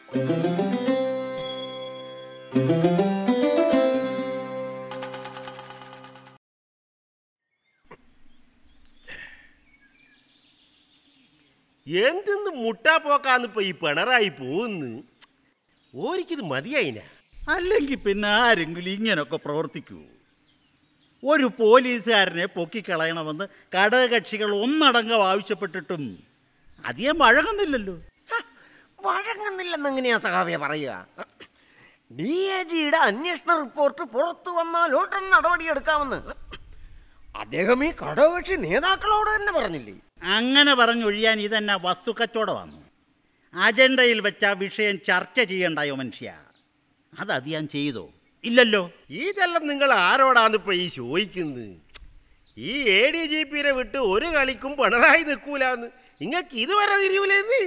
എന്തെന്ന് മുട്ടാ പോക്കാന്നിപ്പോ ഈ പിണറായി പോകുന്നു ഓരിക്കിത് മതിയായിന അല്ലെങ്കിൽ പിന്നെ ആരെങ്കിലും ഇങ്ങനൊക്കെ പ്രവർത്തിക്കൂ ഒരു പോലീസുകാരനെ പൊക്കിക്കളയണമെന്ന് ഘടകകക്ഷികൾ ഒന്നടങ്കം ആവശ്യപ്പെട്ടിട്ടും അധികം വഴങ്ങുന്നില്ലല്ലോ വഴങ്ങുന്നില്ലെന്ന് എങ്ങനെയാ സഹാബിയ പറയുക ഡി എ ജിയുടെ അന്വേഷണ റിപ്പോർട്ട് പുറത്തു വന്നാൽ ഉടൻ നടപടിയെടുക്കാമെന്ന് അദ്ദേഹം ഈ ഘടകകക്ഷി നേതാക്കളോട് തന്നെ പറഞ്ഞില്ലേ അങ്ങനെ പറഞ്ഞൊഴിയാൻ ഇതെന്നെ വസ്തുക്കച്ചവടമാണ് അജണ്ടയിൽ വെച്ച ആ വിഷയം ചർച്ച ചെയ്യണ്ടായോ മനുഷ്യ അത് അത് ഞാൻ ചെയ്തോ ഇല്ലല്ലോ ഇതെല്ലാം നിങ്ങൾ ആരോടാന്നിപ്പോ ഈ ചോദിക്കുന്നത് ഈ എ ഡി ജി പിനെ വിട്ട് ഒരു കളിക്കും പിണറായി നിൽക്കൂലെന്ന് ഇങ്ങക്ക് ഇതുവരെ തിരിയൂലെന്ന്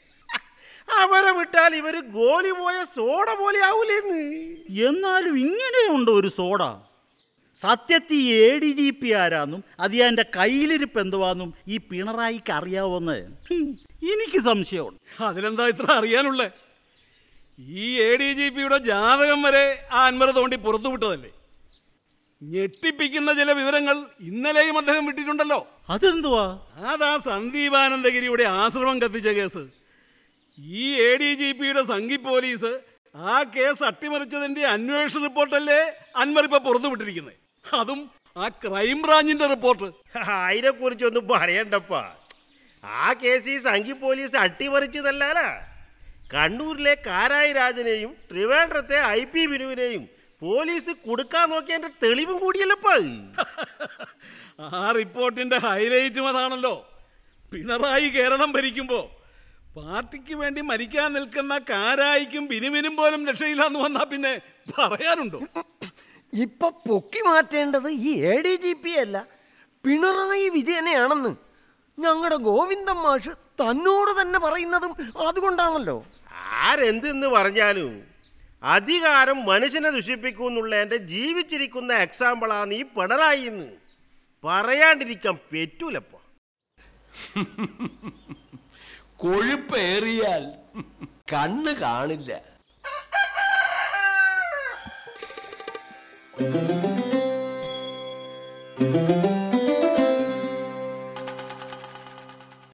അവരെ വിട്ടാൽ ഇവര് ഗോലി പോയ സോഡ പോലെ ആവൂലെന്ന് എന്നാലും ഇങ്ങനെയുണ്ട് ഒരു സോഡ സത്യത്തിൽ എ ഡി ജി പി ആരാന്നും അത് എൻ്റെ കയ്യിലിരിപ്പ് എന്തുവാന്നും ഈ പിണറായിക്ക് അറിയാവോന്ന് ഹും, എനിക്ക് സംശയമുണ്ട് അതിലെന്താ ഇത്ര അറിയാനുള്ളേ ഈ എ ഡി ജി പിയുടെ ജാതകം വരെ ആ അൻവർ തോണ്ടി പുറത്തു വിട്ടതല്ലേ ഞെട്ടിപ്പിക്കുന്ന ചില വിവരങ്ങൾ ഇന്നലെയും അദ്ദേഹം വിട്ടിട്ടുണ്ടല്ലോ അതെന്തുവാ അതാ സന്ദീപാനന്ദഗിരിയുടെ ആശ്രമം കത്തിച്ച കേസ് ഈ എ ഡി ജി പിയുടെ സംഘി പോലീസ് ആ കേസ് അട്ടിമറിച്ചതിന്റെ അന്വേഷണ റിപ്പോർട്ടല്ലേ അൻവർ ഇപ്പൊ പുറത്തു വിട്ടിരിക്കുന്നത് അതും ആ ക്രൈം ബ്രാഞ്ചിന്റെ റിപ്പോർട്ട് അതിനെ കുറിച്ചൊന്നും പറയണ്ടപ്പാ ആ കേസ് ഈ സംഘി പോലീസ് അട്ടിമറിച്ചതല്ലാല കണ്ണൂരിലെ കാരായി രാജനെയും ട്രിവാൻഡ്രത്തെ ഐ പി ബിനുവിനെയും പോലീസ് കൊടുക്കാൻ നോക്കിയതിന്റെ തെളിവും കൂടിയല്ലപ്പാ അത്. ആ റിപ്പോർട്ടിന്റെ ഹൈലൈറ്റും അതാണല്ലോ പിണറായി കേരളം ഭരിക്കുമ്പോ പാർട്ടിക്ക് വേണ്ടി മരിക്കാൻ നിൽക്കുന്ന കാരായിക്കും ബിനുവിനും പോലും രക്ഷയില്ലാന്ന് വന്നാ പിന്നെ പറയാനുണ്ടോ ഇപ്പൊ പൊക്കി മാറ്റേണ്ടത് ഈ എ ഡി ജി പി അല്ല പിണറായി വിജയനെയാണെന്ന് ഞങ്ങളുടെ ഗോവിന്ദൻ മാഷ് തന്നോട് തന്നെ പറയുന്നതും അതുകൊണ്ടാണല്ലോ ആരെന്തെന്ന് പറഞ്ഞാലും അധികാരം മനുഷ്യനെ ദുഷിപ്പിക്കുന്നുള്ള എൻ്റെ ജീവിച്ചിരിക്കുന്ന എക്സാമ്പിളാണ് ഈ പിണറായി എന്ന് പറയാണ്ടിരിക്കാൻ പറ്റൂലപ്പ കൊഴുപ്പേറിയാൽ കണ്ണ് കാണില്ല ആ